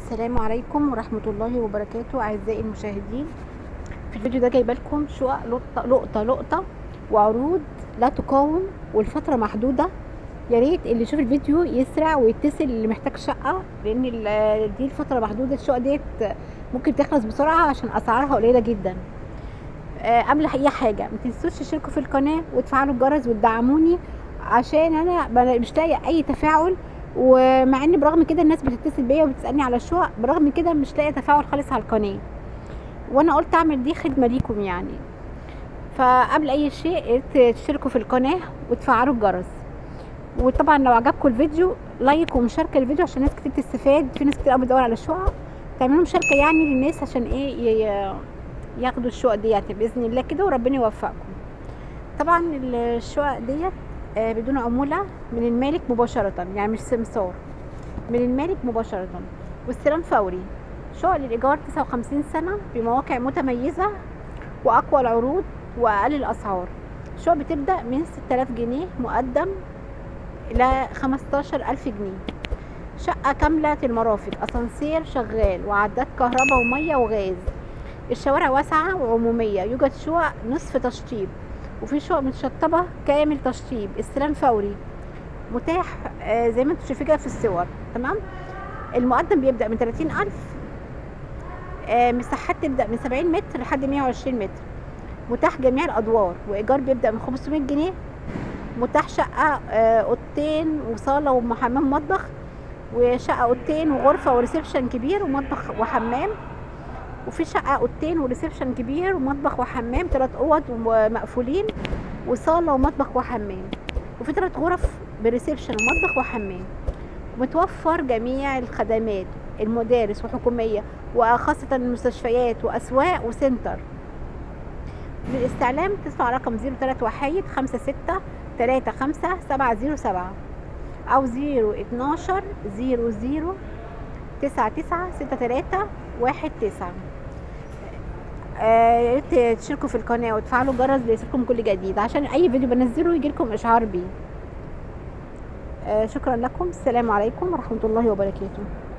السلام عليكم ورحمة الله وبركاته أعزائي المشاهدين في الفيديو ده جايبه لكم شقق لقطة لقطة لقطة وعروض لا تقاوم والفترة محدودة يا ريت اللي يشوف الفيديو يسرع ويتصل اللي محتاج شقة لأن ال- دي الفترة محدودة الشقق ديت ممكن تخلص بسرعة عشان أسعارها قليلة جدا آه، قبل أي حاجة ما تنسوش تشتركوا في القناة وتفعلوا الجرس وتدعموني عشان أنا ب- مش لاقي أي تفاعل ومع ان برغم كده الناس بتتصل بيا وبتسالني على الشقق برغم كده مش لاقي تفاعل خالص على القناه وانا قلت اعمل دي خدمه ليكم يعني فقبل اي شيء تشتركوا في القناه وتفعلوا الجرس وطبعا لو عجبكم الفيديو لايك ومشاركه الفيديو عشان ناس كتير تستفاد في ناس كتير قوي بتدور على الشقق تعملوا مشاركه يعني للناس عشان ايه ي- ياخدوا الشقق ديت باذن الله كده وربنا يوفقكم طبعا الشقق ديت آه، بدون عمولة من المالك مباشرة يعني مش سمسار من المالك مباشرة واستلام فوري شقق للإيجار 59 سنة بمواقع متميزة وأقوى العروض وأقل الأسعار شقق بتبدأ من 6000 جنيه مقدم إلى 15000 جنيه شقة كاملة المرافق أسانسير شغال وعداد كهرباء ومية وغاز الشوارع واسعة وعمومية يوجد شقق نصف تشطيب وفي شقق متشطبة كامل تشطيب استلام فوري متاح آه، زي ما انتم شايفين كده في الصور تمام المقدم بيبدأ من 30000 آه، مساحات تبدأ من 70 متر لحد 120 متر متاح جميع الأدوار وإيجار بيبدأ من 500 جنيه متاح شقة آه، أوضتين وصالة وحمام مطبخ وشقة أوضتين وغرفة وريسبشن كبير ومطبخ وحمام وفي شقة أوضتين وريسبشن كبير ومطبخ وحمام ثلاث أوض ومقفولين وصالة ومطبخ وحمام وفي ثلاث غرف بريسبشن ومطبخ وحمام متوفر جميع الخدمات المدارس وحكومية وخاصة المستشفيات وأسواق وسنتر للاستعلام تدفع رقم 03 وحيد 56 35 707 أو 012 00 99 63 19 آه، يا ريت تشتركوا في القناة وتفعلوا الجرس ليصلكم كل جديد عشان أي فيديو بنزله يجيلكم إشعار بيه آه، شكرا لكم السلام عليكم ورحمة الله وبركاته